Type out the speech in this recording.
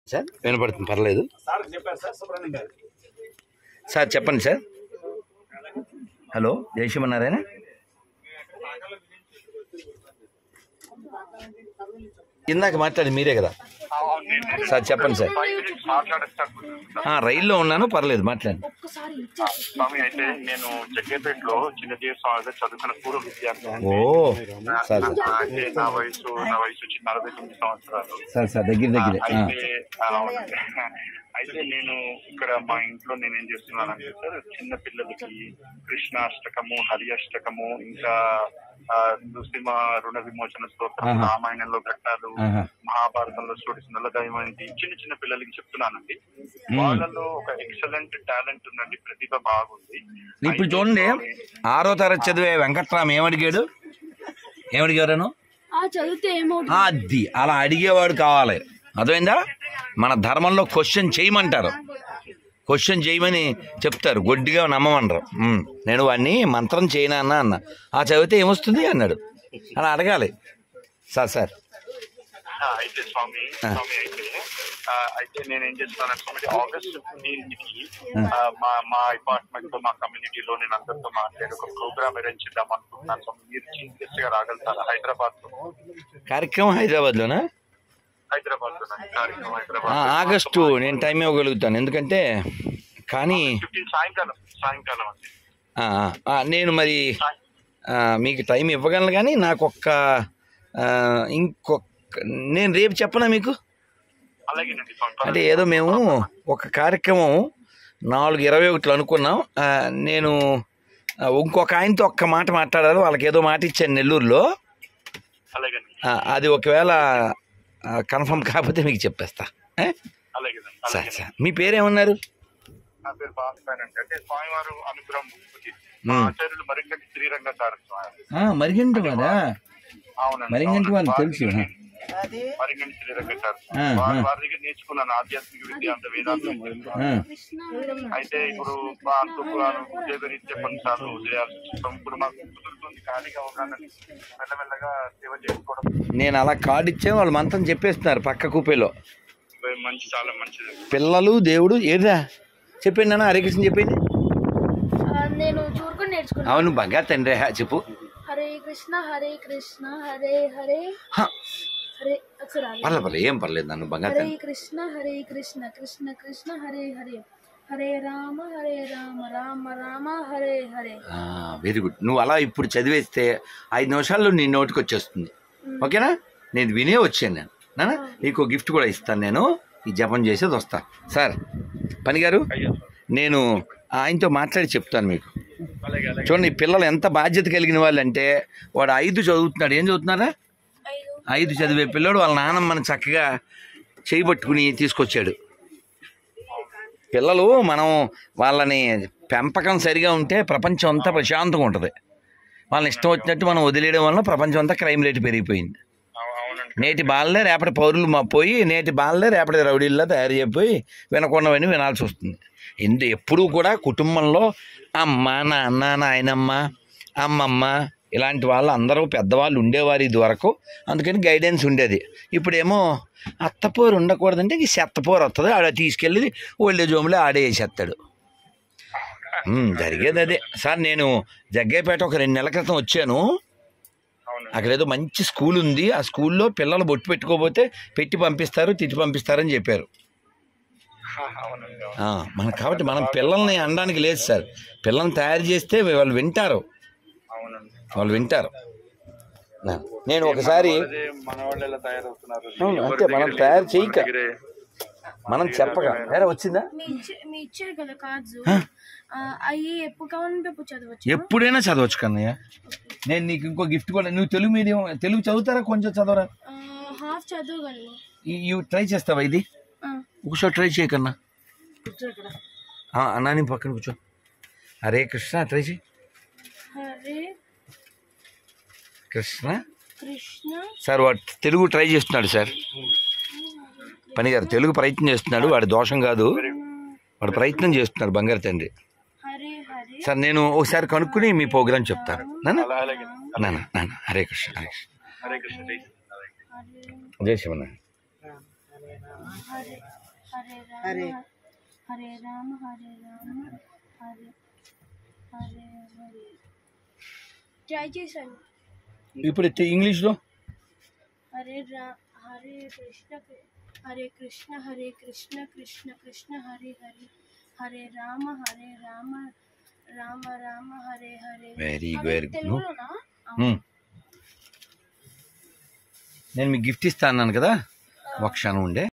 Sir వినపడుతుంది పర్లేదు sir చెప్పారు సార్ సుబ్రహ్మణ్యం గారు సార్ చెప్పండి సార్ హలో జయశివనారాయణ ఇందాక మాట్లాడి మీరే కదా సార్ చెప్పండి సార్ ఆ, రైల్లో ఉన్నాను పర్లేదు మాట్లాడండి స్వామి అయితే నేను జగ్గేపేటలో చిన్నదేవ స్వామి దగ్గర చదువుకున్న పూర్వ విద్యార్థి ఓ సార్ సార్ అంటే నా వయసు నా వయసు వచ్చి నలభై తొమ్మిది సంవత్సరాలు సార్ సార్ దగ్గర దగ్గరే ఆ, అయితే ఆ, అవునండి. అయితే నేను ఇక్కడ మా ఇంట్లో నేను ఏం చేస్తున్నానంటే సార్ చిన్న పిల్లలకి కృష్ణాష్టకము హరి అష్టకము ఇంకా ఆ, నృసింహ రుణ విమోచన స్తోత్రం ఆహా. రామాయణంలో ఘట్టాలు ఆహా. మహాభారతంలో స్టోరీస్ నల్ల దైవానికి చిన్న చిన్న పిల్లలకి చెప్తున్నానండి వాళ్ళలో ఒక ఎక్సలెంట్ టాలెంట్ ఉందండి ప్రతిభ బాగుంది ఇప్పుడు చూడండి ఆరో తరగతి చదివే వెంకట్రామ్ ఏమడిగాడు ఏమడిగారను ఆ చదివితే ఏమవుతుంది అది అలా అడిగేవాడు కావాలి అర్థమైందా మన ధర్మంలో క్వశ్చన్ చేయమంటారు క్వశ్చన్ చేయమని చెప్తారు గొడ్డిగా నమ్మమనరు ఉమ్, నేను వాడిని మంత్రం చేయనా అన్న అన్న ఆ చదివితే ఏమొస్తుంది అన్నాడు అలా అడగాలి సార్ సార్ ఆ, అయితే స్వామి స్వామి అయితే ఆ, అయితే నేను ఏం చేస్తున్నాను స్వామి ఆగస్ట్ ఫిఫ్టీన్త్కి మా మా అపార్ట్మెంట్ తో మా కమ్యూనిటీలో నేను అందరితో మాట్లాడి ఒక ప్రోగ్రామ్ అరేంజ్ చేద్దాం అనుకుంటున్నాను స్వామి మీరు చీఫ్ గెస్ట్ గా రాగలుగుతారా హైదరాబాద్ లో కార్యక్రమం హైదరాబాద్లోనా హైదరాబాద్ లో కార్యక్రమం ఆ, హైదరాబాద్ ఆగస్టు నేను టైం ఇవ్వగలుగుతాను ఎందుకంటే కానీ ఫిఫ్టీన్ సాయంకాలం సాయంకాలం అండి ఆ, ఆ, నేను మరి ఆ, మీకు టైం ఇవ్వగలను కానీ నాకు ఒక్క ఆ, ఇంకొక నేను రేపు చెప్పనా మీకు అలాగేనండి స్వామి అంటే ఏదో మేము ఒక కార్యక్రమం నాలుగు ఇరవై ఒకటిలో అనుకున్నాం ఆ, నేను ఆ, ఇంకొక ఆయనతో ఒక్క మాట మాట్లాడాలి వాళ్ళకి ఏదో మాట ఇచ్చాను నెల్లూరులో అలాగేనండి ఆ, అది ఒకవేళ కన్ఫర్మ్ కాకపోతే మీకు చెప్పేస్తా ఏ? అలాగేనండి సరే అలాగే సరే మీ పేరేమన్నారు నా పేరు భాస్కర్ అండి అంటే స్వామివారు అనుగ్రహం మా మ్మ్. ఆచార్యులు మరింగంటి శ్రీరంగ సార్ స్వామి మరిగంటి వారా అవునండి మరింగంటి వాళ్ళు అవునండి. తెలుసు ఆ. మరింగంటి శ్రీరంగ సార్ ఆ, వారి ఆ. వారి దగ్గర నేర్చుకున్నాను ఆధ్యాత్మిక విద్య అంత వేదాంతం ఆ. అయితే ఇప్పుడు మా అంతపురాలు ఉద్యోగరీత్యా కొన్నిసార్లు చేయాల్సి వస్తుంది. ఇప్పుడు మాకు కుదురుతుంది ఖాళీగా ఉన్నాను మెల్లమెల్లగా సేవ చేసుకోవడం నేను అలా కార్డు ఇచ్చే వాళ్ళు మంత్రం చెప్పేస్తున్నారు పక్క కూపేలో మంచి చాలా మంచిది పిల్లలు దేవుడు ఏదా చెప్పండి నాన్న హరే కృష్ణ చెప్పింది ఆ, నేను చూరుకొని నేర్చుకున్నాను అవును బాగా తండ్రి హా, చెప్పు హరే కృష్ణ హరే కృష్ణ హరే హరే హ, హరే ఒకసారి ఆగు. పర్లేదు పర్లేదు ఏం పర్లేదు నన్ను బంగా హరే తండ్రి కృష్ణ హరే కృష్ణ కృష్ణ కృష్ణ హరే హరే హరే రామ హరే రామ రామ రామ హరే హరే వెరీ గుడ్ నువ్వు అలా ఇప్పుడు చదివేస్తే ఐదు నిమిషాల్లో నీ నోటికి వచ్చేస్తుంది ఓకేనా నేను వినే వచ్చాను నేను నాన్న నీకు గిఫ్ట్ కూడా ఇస్తాను నేను ఈ జపం చేసేది వస్తా సార్ పని గారు నేను ఆయనతో మాట్లాడి చెప్తాను మీకు అలాగే అలాగే చూడండి ఈ పిల్లలు ఎంత బాధ్యత కలిగిన వాళ్ళు అంటే వాడు ఐదు చదువుతున్నాడు ఏం చదువుతున్నారా ఐదు ఐదు చదివే పిల్లడు వాళ్ళ నాన్నమ్మని చక్కగా చేయబట్టుకుని తీసుకొచ్చాడు పిల్లలు మనం వాళ్ళని పెంపకం సరిగా ఉంటే ప్రపంచం అంతా ప్రశాంతంగా ఉంటుంది వాళ్ళని ఇష్టం వచ్చినట్టు మనం వదిలేయడం వల్ల ప్రపంచం అంతా క్రైమ్ రేట్ పెరిగిపోయింది అవు- అవునండి నేటి బాలలే రేపటి పౌరులు మా పోయి నేటి బాలలే రేపటి రౌడీల్లో తయారు చేయపోయి వినకున్నవని వినాల్సి వస్తుంది ఎందు ఎప్పుడూ కూడా కుటుంబంలో అమ్మ నాన్న నాయనమ్మ అమ్మమ్మ ఇలాంటి వాళ్ళు అందరూ పెద్దవాళ్ళు ఉండేవారు ఇది వరకు అందుకని గైడెన్స్ ఉండేది ఇప్పుడేమో అత్తపోరు ఉండకూడదంటే ఈ చెత్తపోరు వస్తుంది ఆడ తీసుకెళ్ళి ఓల్డేజ్ హోమ్లో ఆడే వేసేస్తాడు ఉమ్, జరిగేది అదే సార్ నేను జగ్గేపేట ఒక రెండు నెలల క్రితం వచ్చాను అవునండి అక్కడ ఏదో మంచి స్కూల్ ఉంది ఆ స్కూల్లో పిల్లలు బొట్టు పెట్టుకోకపోతే పెట్టి పంపిస్తారు తిట్టి పంపిస్తారని చెప్పారు అవునండి అవును. ఆ, మనకు కాబట్టి మనం పిల్లల్ని అనడానికి లేదు సార్ పిల్లల్ని తయారు చేస్తే వాళ్ళు వింటారు అవునండి వాళ్ళు వింటారు నా- నేను ఒకసారి అదే మన వాళ్ళు ఎలా తయారవుతున్నారు అవును, ఎవరి అంతే, మనం దగ్గర తయారు లేదు, చేయక. మన దగ్గరే మనం చెప్పగా వేరే వచ్చిందా మీ ఇచ్చే మీ ఇచ్చారు కదా కార్డ్స్ అవి ఎప్పుడు కావాలంటే అప్పుడు చదవచ్చు ఎప్పుడైనా చదవచ్చు కన్నయ్య నేను నీకు ఇంకో గిఫ్ట్ కూడా నువ్వు తెలుగు మీడియం తెలుగు చదువుతారా కొంచెం చదవరా హాఫ్ చదవగలను ఈ- ఇవి ట్రై చేస్తావా ఇది ఆ, ఒకసారి ట్రై చేయకన్నా ఆ, అన్నా నీ పక్కన కూర్చో హరే కృష్ణ ట్రై చేయి హరే కృష్ణ కృష్ణ సార్ వాడు తెలుగు ట్రై చేస్తున్నాడు సార్ పని గారు తెలుగు ప్రయత్నం చేస్తున్నాడు వాడి దోషం కాదు వాడు ప్రయత్నం చేస్తున్నాడు బంగారు తండ్రి హరే హరే సార్ నేను ఒకసారి కనుక్కుని మీ ప్రోగ్రామ్ చెప్తాను నాన్న అలా అలాగే నాన్న నాన్న హరే కృష్ణ హరే కృష్ణ హరే కృష్ణ జై శ్రీరామ్. హరే జై శివనారాయణ హరే హరే రామ హరే. హరే రామ హరే రామ హరే హరే హరే ట్రై చేశాను ఇప్పుడు ఇచ్చే ఇంగ్లీష్లో హరే రా హరే కృష్ణ కృ- హరే కృష్ణ హరే కృష్ణ కృష్ణ కృష్ణ హరే హరే హరే రామ హరే రామ రామ రామ హరే హరే Very, అవి very good. తెలుగులోనా ఉమ్. నేను మీకు గిఫ్ట్ ఇస్తా అన్నాను కదా ఒక క్షణం ఉండే